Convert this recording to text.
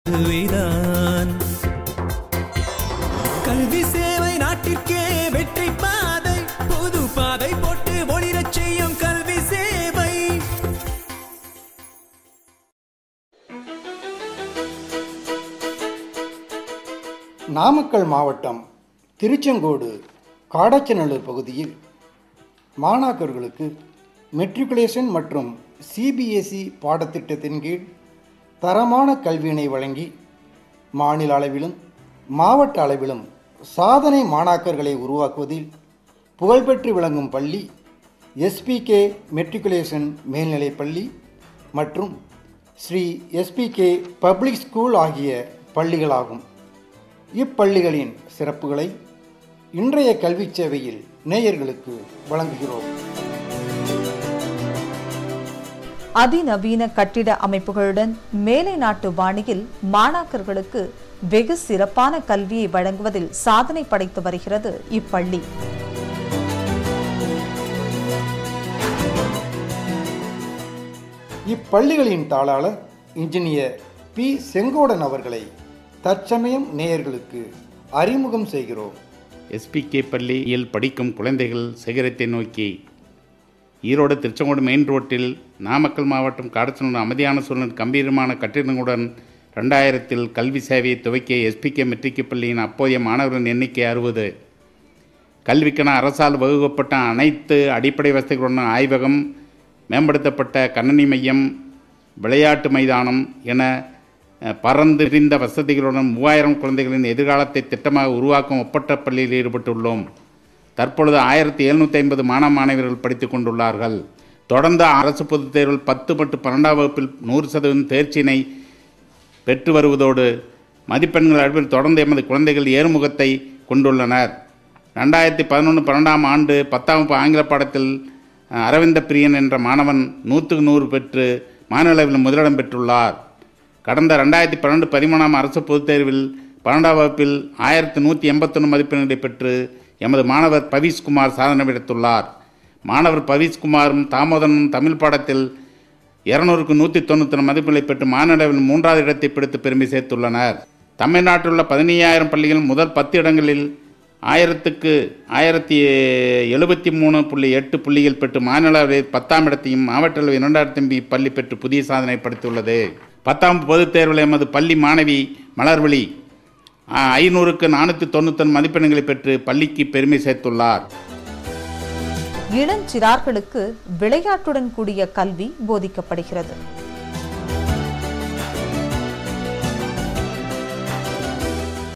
இதுவேதான் கல்வி சேவை நாட்டிற்கே வெற்றி பாதை புது பாதை போட்டு ஒளிரச் செய்யும் கல்வி சேவை நாமக்கல் மாவட்டம் திருச்செங்கோடு காடச்சநல்லூர் பகுதியில் மாணாக்கர்களுக்கு மெட்ரிகுலேஷன் மற்றும் சிபிஎஸ்இ பாடத்திட்டத்தின் கீழ் தரமான கல்வியினை வழங்கி மாநில அளவிலும் மாவட்ட அளவிலும் சாதனை மாணாக்கர்களை உருவாக்குவதில் புகழ்பெற்று விளங்கும் பள்ளி எஸ்பிகே மெட்ரிகுலேஷன் மேல்நிலைப் பள்ளி மற்றும் ஸ்ரீ எஸ்பிகே பப்ளிக் ஸ்கூல் ஆகிய பள்ளிகளாகும் இப்பள்ளிகளின் சிறப்புகளை இன்றைய கல்விச் சேவையில் நேயர்களுக்கு வழங்குகிறோம் அதிநவீன கட்டிட அமைப்புகளுடன் மேலை நாட்டு பாணியில் மாணாக்கர்களுக்கு வெகு சிறப்பான கல்வியை வழங்குவதில் சாதனை படைத்து வருகிறது இப்பள்ளி இப்பள்ளிகளின் தாளாளர் இன்ஜினியர் பி செங்கோடன் அவர்களை தற்சமயம் நேயர்களுக்கு அறிமுகம் செய்கிறோம் எஸ்பிகே பள்ளியில் படிக்கும் குழந்தைகள் சிகரத்தை நோக்கி ஈரோடு திருச்செங்கோடு மெயின் ரோட்டில் நாமக்கல் மாவட்டம் காடச்சனூர் அமைதியான சூழல் கம்பீரமான கட்டிடங்களுடன் ரெண்டாயிரத்தில் கல்வி சேவையை துவக்கிய எஸ்பிகே மெட்ரிக் பள்ளியின் அப்போதைய மாணவர்களின் எண்ணிக்கை அறுபது கல்விக்கென அரசால் வகுக்கப்பட்ட அனைத்து அடிப்படை வசதிகளுடன் ஆய்வகம் மேம்படுத்தப்பட்ட கணனி மையம் விளையாட்டு மைதானம் என அஹ், பறந்து விரிந்த வசதிகளுடன் மூவாயிரம் குழந்தைகளின் எதிர்காலத்தை திட்டமாக உருவாக்கும் ஒப்பற்ற பள்ளியில் ஈடுபட்டுள்ளோம் தற்பொழுது ஆயிரத்தி எழுநூற்றி ஐம்பது மாணவ மாணவியர்கள் படித்துக் கொண்டுள்ளார்கள் தொடர்ந்து அரசு பொதுத் தேர்வில் பத்து மற்றும் பன்னெண்டாம் வகுப்பில் நூறு சதவீதம் தேர்ச்சியினை பெற்று வருவதோடு மதிப்பெண்கள் அளவில் தொடர்ந்து எமது குழந்தைகள் ஏறுமுகத்தை கொண்டுள்ளனர் ரெண்டாயிரத்தி பதினொன்று பன்னெண்டாம் ஆண்டு பத்தாம் வகுப்பு ஆங்கில பாடத்தில் அஹ், அரவிந்த பிரியன் என்ற மாணவன் நூற்றுக்கு நூறு பெற்று மாநில அளவில் முதலிடம் பெற்றுள்ளார் கடந்த ரெண்டாயிரத்தி பன்னெண்டு பதிமூணாம் அரசு பொதுத் தேர்வில் பன்னெண்டாம் வகுப்பில் ஆயிரத்தி நூற்றி எண்பத்தொன்று மதிப்பெண்களை பெற்று எமது மாணவர் பவீஷ்குமார் சாதனை படைத்துள்ளார் மாணவர் பவீஷ்குமாரும் தாமோதரனும் தமிழ் பாடத்தில் இருநூறுக்கு நூற்றி தொண்ணூற்றி மதிப்பெண்களை பெற்று மாநிலவில் மூன்றாவது இடத்தை பிடித்து பெருமை சேர்த்துள்ளனர் தமிழ்நாட்டில் உள்ள பதினையாயிரம் பள்ளிகள் முதல் பத்து இடங்களில் ஆயிரத்துக்கு ஆயிரத்தி எழுபத்தி மூணு புள்ளி எட்டு புள்ளிகள் பெற்று மாநில அளவில் பத்தாம் இடத்தையும் மாவட்ட அளவில் இரண்டாயிரத்தி பள்ளி பெற்று புதிய சாதனை படைத்துள்ளது பத்தாம் பொதுத் தேர்வில் எமது பள்ளி மாணவி மலர்விழி ஆ, ஐநூறுக்கு நானூற்றி தொண்ணூத்தொன்று மதிப்பெண்களை பெற்று பள்ளிக்கு பெருமை சேர்த்துள்ளார் இளஞ்சிறார்களுக்கு விளையாட்டுடன் கூடிய கல்வி போதிக்கப்படுகிறது